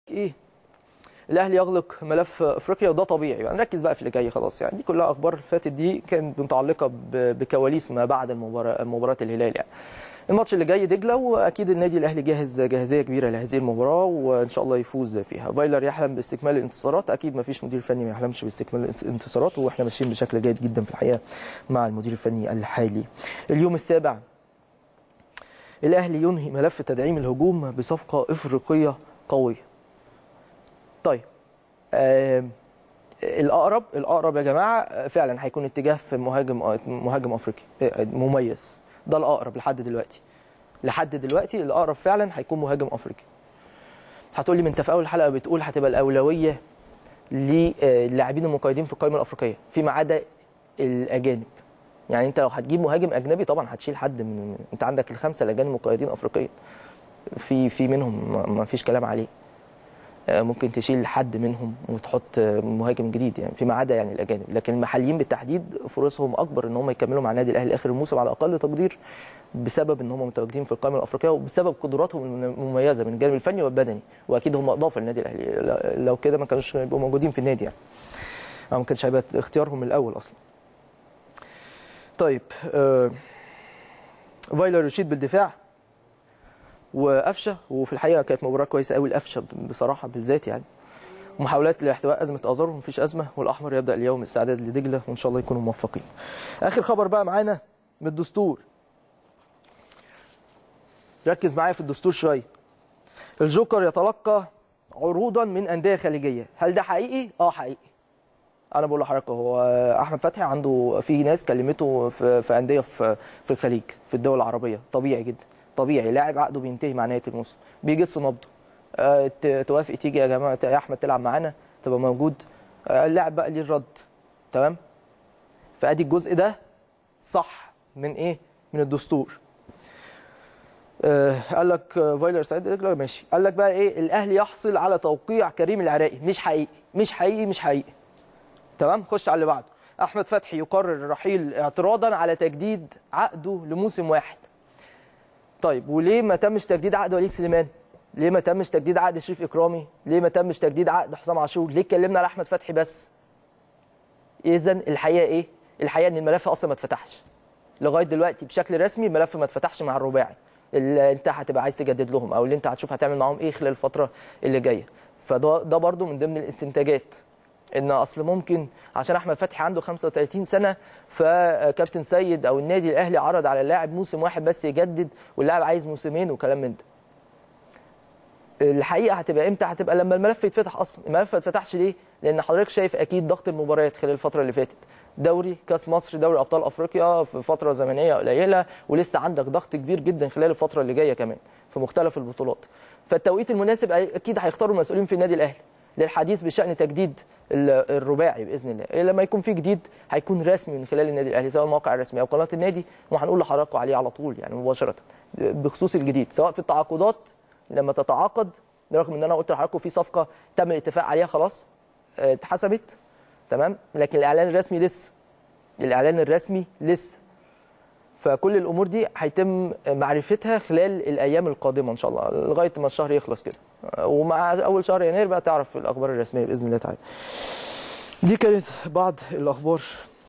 ايه الاهلي يغلق ملف افريقيا وده طبيعي يعني نركز بقى في اللي جاي خلاص يعني دي كلها اخبار فاتت دي كانت متعلقه ب- بكواليس ما بعد المباراه مباراه الهلال يعني الماتش اللي جاي دجله واكيد النادي الاهلي جاهز جاهزيه كبيره لهذه المباراه وان شاء الله يفوز فيها فايلر يحلم باستكمال الانتصارات اكيد ما فيش مدير فني ما يحلمش باستكمال الانتصارات واحنا ماشيين بشكل جيد جدا في الحقيقه مع المدير الفني الحالي اليوم السابع الاهلي ينهي ملف تدعيم الهجوم بصفقه افريقيه قويه طيب آم، الاقرب الاقرب يا جماعه آه، فعلا هيكون اتجاه في مهاجم آه، مهاجم افريقي آه، مميز ده الاقرب لحد دلوقتي لحد دلوقتي الاقرب فعلا هيكون مهاجم افريقي هتقول لي من انت في اول حلقه بتقول هتبقى الاولويه للاعبين المقيدين في القائمه الافريقيه فيما عدا الاجانب يعني انت لو هتجيب مهاجم اجنبي طبعا هتشيل حد من انت عندك الخمسه الاجانب مقيدين افريقيا في في منهم ما- ما فيش كلام عليه آه، ممكن تشيل حد منهم وتحط آه، مهاجم جديد يعني فيما عدا يعني الاجانب لكن المحليين بالتحديد فرصهم اكبر ان هم يكملوا مع النادي الاهلي اخر الموسم على اقل تقدير بسبب ان هم متواجدين في القائمه الافريقيه وبسبب قدراتهم المميزه من الجانب الفني والبدني واكيد هم اضافه للنادي الاهلي ل- لو كده ما كانوش يبقوا موجودين في النادي يعني أو ما كانش هيبقى اختيارهم من الاول اصلا طيب آه فايلر يشيد بالدفاع وقفشه وفي الحقيقه كانت مباراه كويسه قوي القفشه بصراحه بالذات يعني محاولات لاحتواء ازمه ازار مفيش ازمه والاحمر يبدا اليوم استعداد لدجله وان شاء الله يكونوا موفقين. اخر خبر بقى معانا من الدستور. ركز معايا في الدستور شويه. الجوكر يتلقى عروضا من انديه خليجيه، هل ده حقيقي؟ اه حقيقي. انا بقول لحضرتك هو احمد فتحي عنده في ناس كلمته في في انديه في في الخليج في الدول العربيه طبيعي جدا طبيعي لاعب عقده بينتهي مع نهايه الموسم بيجس نبضه آه، ت- توافق تيجي يا جماعه يا احمد تلعب معانا تبقى موجود آه، اللاعب بقى ليه الرد تمام فادي الجزء ده صح من ايه من الدستور آه، قال لك آه، فايلر سعيد رجله ماشي قال لك بقى ايه الاهلي يحصل على توقيع كريم العراقي مش حقيقي مش حقيقي مش حقيقي تمام خش على اللي بعده احمد فتحي يقرر الرحيل اعتراضا على تجديد عقده لموسم واحد طيب وليه ما تمش تجديد عقد وليد سليمان ليه ما تمش تجديد عقد شريف اكرامي ليه ما تمش تجديد عقد حسام عاشور ليه اتكلمنا على احمد فتحي بس اذا الحقيقه ايه الحقيقه ان الملف اصلا ما اتفتحش لغايه دلوقتي بشكل رسمي الملف ما اتفتحش مع الرباعي اللي انت هتبقى عايز تجدد لهم او اللي انت هتشوف هتعمل معاهم ايه خلال الفتره اللي جايه فده ده برضو من ضمن الاستنتاجات ان اصل ممكن عشان احمد فتحي عنده 35 سنه فكابتن سيد او النادي الاهلي عرض على اللاعب موسم واحد بس يجدد واللاعب عايز موسمين وكلام من ده الحقيقه هتبقى امتى هتبقى لما الملف يتفتح اصلا الملف ما اتفتحش ليه لان حضرتك شايف اكيد ضغط المباريات خلال الفتره اللي فاتت دوري كاس مصر دوري ابطال افريقيا في فتره زمنيه قليله ولسه عندك ضغط كبير جدا خلال الفتره اللي جايه كمان في مختلف البطولات فالتوقيت المناسب اكيد هيختاروا المسؤولين في النادي الاهلي للحديث بشان تجديد ال- الرباعي باذن الله إيه لما يكون في جديد هيكون رسمي من خلال النادي الاهلي سواء الموقع الرسمي او قناه النادي وهنقول لحضراتكم عليه على طول يعني مباشره بخصوص الجديد سواء في التعاقدات لما تتعاقد رغم ان انا قلت لحضراتكم في صفقه تم الاتفاق عليها خلاص آه، اتحسبت تمام لكن الاعلان الرسمي لسه الاعلان الرسمي لسه فكل الامور دي هيتم معرفتها خلال الايام القادمه ان شاء الله لغايه ما الشهر يخلص كده ومع اول شهر يناير بقى تعرف الاخبار الرسميه باذن الله تعالى دي كانت بعض الاخبار